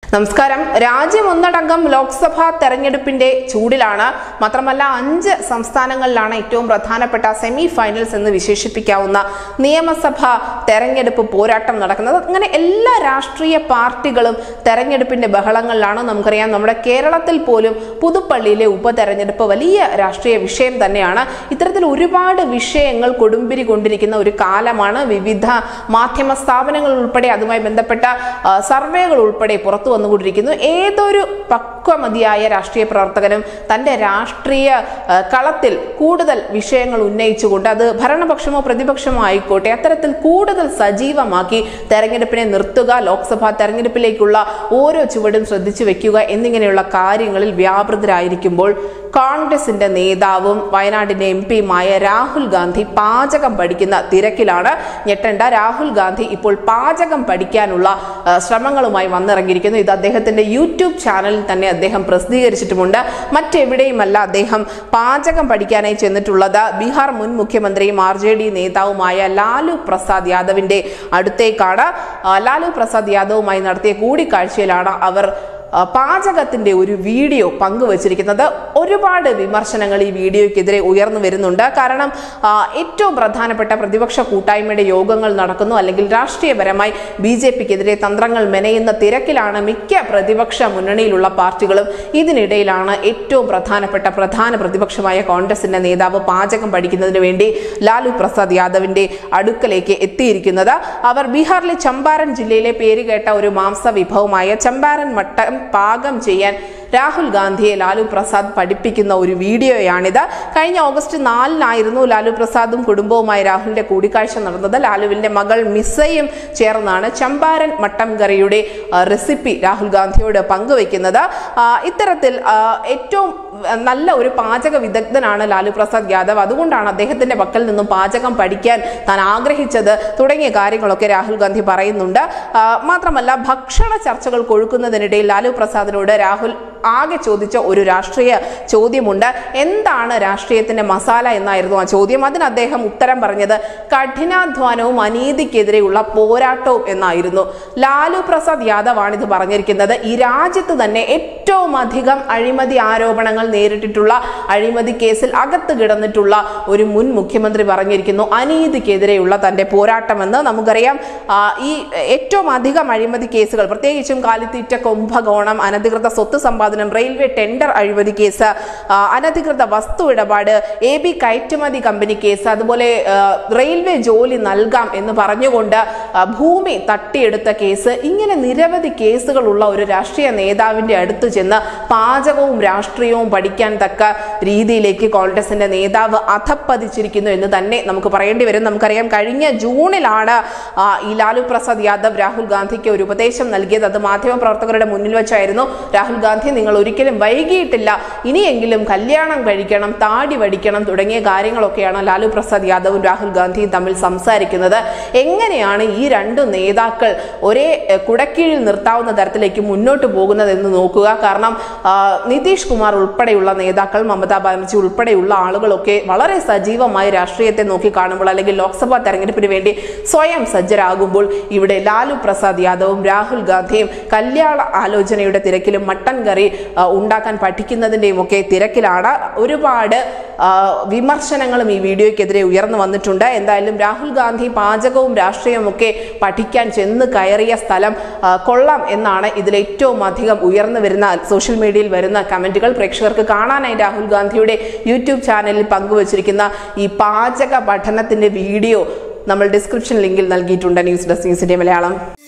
നമസ്കാരം രാജ്യം ഒന്നടങ്കം ലോക്സഭാ തെരഞ്ഞെടുപ്പിന്റെ ചൂടിലാണ് മാത്രമല്ല അഞ്ച് സംസ്ഥാനങ്ങളിലാണ് ഏറ്റവും പ്രധാനപ്പെട്ട സെമി ഫൈനൽസ് എന്ന് വിശേഷിപ്പിക്കാവുന്ന നിയമസഭാ തെരഞ്ഞെടുപ്പ് പോരാട്ടം നടക്കുന്നത് അങ്ങനെ എല്ലാ രാഷ്ട്രീയ പാർട്ടികളും തെരഞ്ഞെടുപ്പിന്റെ ബഹളങ്ങളിലാണ് നമുക്കറിയാം നമ്മുടെ കേരളത്തിൽ പോലും പുതുപ്പള്ളിയിലെ ഉപതെരഞ്ഞെടുപ്പ് വലിയ രാഷ്ട്രീയ വിഷയം തന്നെയാണ് ഇത്തരത്തിൽ ഒരുപാട് വിഷയങ്ങൾ കൊടുമ്പിരി കൊണ്ടിരിക്കുന്ന ഒരു കാലമാണ് വിവിധ മാധ്യമ സ്ഥാപനങ്ങൾ ഉൾപ്പെടെ അതുമായി ബന്ധപ്പെട്ട ആ, സർവേകൾ ഉൾപ്പെടെ പുറത്തു വന്നുകൊണ്ടിരിക്കുന്നു ഏതൊരു പക്വമതിയായ രാഷ്ട്രീയ പ്രവർത്തകനും തന്റെ രാഷ്ട്രീയ ആ, കളത്തിൽ കൂടുതൽ വിഷയങ്ങൾ ഉന്നയിച്ചുകൊണ്ട് അത് ഭരണപക്ഷമോ പ്രതിപക്ഷമോ ആയിക്കോട്ടെ അത്തരത്തിൽ കൂടുതൽ സജീവമാക്കി തെരഞ്ഞെടുപ്പിനെ നിർത്തുക ലോക്സഭാ തെരഞ്ഞെടുപ്പിലേക്കുള്ള ഓരോ ചുവടും ശ്രദ്ധിച്ചു വെക്കുക എന്നിങ്ങനെയുള്ള കാര്യങ്ങളിൽ വ്യാപൃതരായിരിക്കുമ്പോൾ കോൺഗ്രസിന്റെ നേതാവും വയനാടിന്റെ എം പിയുമായ രാഹുൽ ഗാന്ധി പാചകം പഠിക്കുന്ന തിരക്കിലാണ് ഞെട്ടേണ്ട രാഹുൽ ഗാന്ധി ഇപ്പോൾ പാചകം പഠിക്കാനുള്ള ആ, ശ്രമങ്ങളുമായി വന്നിറങ്ങിയിരിക്കുന്നു ഇത് അദ്ദേഹത്തിന്റെ യൂട്യൂബ് ചാനലിൽ തന്നെ അദ്ദേഹം പ്രസിദ്ധീകരിച്ചിട്ടുമുണ്ട് മറ്റെവിടെയുമല്ല അദ്ദേഹം പാചകം പഠിക്കാനായി ചെന്നിട്ടുള്ളത് ബീഹാർ മുൻ മുഖ്യമന്ത്രിയും ആർ ജെ ഡി നേതാവുമായ ലാലു പ്രസാദ് യാദവിന്റെ അടുത്തേക്കാണ് ആ, ലാലു പ്രസാദ് യാദവുമായി നടത്തിയ കൂടിക്കാഴ്ചയിലാണ് അവർ ആ, പാചകത്തിന്റെ ഒരു വീഡിയോ പങ്കുവച്ചിരിക്കുന്നത് ഒരുപാട് വിമർശനങ്ങൾ ഈ വീഡിയോയ്ക്കെതിരെ ഉയർന്നു വരുന്നുണ്ട് കാരണം ആ, ഏറ്റവും പ്രധാനപ്പെട്ട പ്രതിപക്ഷ കൂട്ടായ്മയുടെ യോഗങ്ങൾ നടക്കുന്നു അല്ലെങ്കിൽ രാഷ്ട്രീയപരമായി ബി ജെ പിക്കെതിരെ തന്ത്രങ്ങൾ മെനയുന്ന തിരക്കിലാണ് മിക്ക പ്രതിപക്ഷ മുന്നണിയിലുള്ള പാർട്ടികളും ഇതിനിടയിലാണ് ഏറ്റവും പ്രധാനപ്പെട്ട പ്രധാന പ്രതിപക്ഷമായ കോൺഗ്രസിന്റെ നേതാവ് പാചകം പഠിക്കുന്നതിന് വേണ്ടി ലാലു പ്രസാദ് യാദവിന്റെ അടുക്കലേക്ക് എത്തിയിരിക്കുന്നത് അവർ ബീഹാറിലെ ചമ്പാരൻ ജില്ലയിലെ പേരുകേട്ട ഒരു മാംസ വിഭവമായ ചമ്പാരൻ മട്ടൻ പാകം ചെയ്യാൻ രാഹുൽ ഗാന്ധിയെ ലാലു പ്രസാദ് പഠിപ്പിക്കുന്ന ഒരു വീഡിയോയാണിത് കഴിഞ്ഞ ഓഗസ്റ്റ് നാലിനായിരുന്നു ലാലു പ്രസാദും കുടുംബവുമായി രാഹുലിന്റെ കൂടിക്കാഴ്ച നടന്നത് ലാലുവിന്റെ മകൾ മിസയും ചേർന്നാണ് ചമ്പാരൻ മട്ടൻ കറിയുടെ ആ, റെസിപ്പി രാഹുൽ ഗാന്ധിയോട് പങ്കുവെക്കുന്നത് ആ, ഇത്തരത്തിൽ ആ, ഏറ്റവും നല്ല ഒരു പാചക വിദഗ്ധനാണ് ലാലു പ്രസാദ് യാദവ് അതുകൊണ്ടാണ് അദ്ദേഹത്തിന്റെ പക്കൽ നിന്നും പാചകം പഠിക്കാൻ താൻ ആഗ്രഹിച്ചത് തുടങ്ങിയ കാര്യങ്ങളൊക്കെ രാഹുൽ ഗാന്ധി പറയുന്നുണ്ട് ആ, മാത്രമല്ല ഭക്ഷണ ചർച്ചകൾ കൊഴുക്കുന്നതിനിടയിൽ ലാലു പ്രസാദിനോട് രാഹുൽ ആകെ ചോദിച്ച ഒരു രാഷ്ട്രീയ ചോദ്യമുണ്ട് എന്താണ് രാഷ്ട്രീയത്തിന്റെ മസാല എന്നായിരുന്നു ആ ചോദ്യം അതിന് അദ്ദേഹം ഉത്തരം പറഞ്ഞത് കഠിനാധ്വാനവും അനീതിക്കെതിരെയുള്ള പോരാട്ടവും എന്നായിരുന്നു ലാലു പ്രസാദ് യാദവ് ആണ് ഇത് പറഞ്ഞിരിക്കുന്നത് ഈ രാജ്യത്ത് തന്നെ ഏറ്റവും അധികം അഴിമതി ആരോപണങ്ങൾ നേരിട്ടിട്ടുള്ള അഴിമതി കേസിൽ അകത്ത് കിടന്നിട്ടുള്ള ഒരു മുൻ മുഖ്യമന്ത്രി പറഞ്ഞിരിക്കുന്നു അനീതിക്കെതിരെയുള്ള തന്റെ പോരാട്ടമെന്ന് നമുക്കറിയാം ആ, ഈ ഏറ്റവും അധികം അഴിമതി കേസുകൾ പ്രത്യേകിച്ചും കാലിത്തീറ്റ കുംഭകോണം അനധികൃത സ്വത്ത് സമ്പാദനം റെയിൽവേ ടെൻഡർ അഴിമതി കേസ് ആ, അനധികൃത വസ്തു ഇടപാട് എ ബി കയറ്റുമതി കമ്പനി കേസ് അതുപോലെ ആ, റെയിൽവേ ജോലി നൽകാം എന്ന് പറഞ്ഞുകൊണ്ട് ആ, ഭൂമി തട്ടിയെടുത്ത കേസ് ഇങ്ങനെ നിരവധി കേസുകളുള്ള ഒരു രാഷ്ട്രീയ നേതാവിന്റെ അടുത്ത് ചെന്ന് പാചകവും രാഷ്ട്രീയവും പഠിക്കാൻ തക്ക രീതിയിലേക്ക് കോൺഗ്രസിന്റെ നേതാവ് അധപ്പതിച്ചിരിക്കുന്നു എന്ന് തന്നെ നമുക്ക് പറയേണ്ടി വരും നമുക്കറിയാം കഴിഞ്ഞ ജൂണിലാണ് ആ, ഈ ലാലു പ്രസാദ് യാദവ് രാഹുൽ ഗാന്ധിക്ക് ഒരു ഉപദേശം നൽകിയത് അത് മാധ്യമപ്രവർത്തകരുടെ മുന്നിൽ വെച്ചായിരുന്നു രാഹുൽ ഗാന്ധി നിങ്ങൾ ഒരിക്കലും വൈകിയിട്ടില്ല ഇനിയെങ്കിലും കല്യാണം കഴിക്കണം താടി വടിക്കണം തുടങ്ങിയ കാര്യങ്ങളൊക്കെയാണ് ലാലു പ്രസാദ് യാദവും രാഹുൽ ഗാന്ധിയും തമ്മിൽ സംസാരിക്കുന്നത് എങ്ങനെയാണ് ഈ രണ്ട് നേതാക്കൾ ഒരേ എഹ്, കുടക്കീഴിൽ നിർത്താവുന്ന തരത്തിലേക്ക് മുന്നോട്ട് പോകുന്നതെന്ന് നോക്കുക കാരണം ആ, നിതീഷ് കുമാർ ഉൾപ്പെടെയുള്ള നേതാക്കൾ മമതാ ബാനർജി ഉൾപ്പെടെയുള്ള ആളുകളൊക്കെ വളരെ സജീവമായി രാഷ്ട്രീയത്തെ നോക്കി കാണുമ്പോൾ അല്ലെങ്കിൽ ലോക്സഭാ തെരഞ്ഞെടുപ്പിന് വേണ്ടി സ്വയം സജ്ജരാകുമ്പോൾ ഇവിടെ ലാലു പ്രസാദ് യാദവും രാഹുൽ ഗാന്ധിയും കല്യാണ ആലോചനയുടെ തിരക്കിലും മട്ടൻ കറി ആ, ഉണ്ടാക്കാൻ പഠിക്കുന്നതിൻ്റെയും ഒക്കെ തിരക്കിലാണ് ഒരുപാട് ആ, വിമർശനങ്ങളും ഈ വീഡിയോയ്ക്കെതിരെ ഉയർന്നു വന്നിട്ടുണ്ട് എന്തായാലും രാഹുൽ ഗാന്ധി പാചകവും രാഷ്ട്രീയവും ഒക്കെ പഠിക്കാൻ ചെന്ന് കയറിയ സ്ഥലം ആ, കൊള്ളാം എന്നാണ് ഇതിൽ ഏറ്റവും അധികം ഉയർന്നു വരുന്ന സോഷ്യൽ മീഡിയയിൽ വരുന്ന കമന്റുകൾ പ്രേക്ഷകർക്ക് കാണാനായി രാഹുൽ ഗാന്ധിയുടെ യൂട്യൂബ് ചാനലിൽ പങ്കുവച്ചിരിക്കുന്ന ഈ പാചക പഠനത്തിന്റെ വീഡിയോ നമ്മൾ ഡിസ്ക്രിപ്ഷൻ ലിങ്കിൽ നൽകിയിട്ടുണ്ട് ന്യൂസ് ഡെസ്ക് ന്യൂസിന്റെ മലയാളം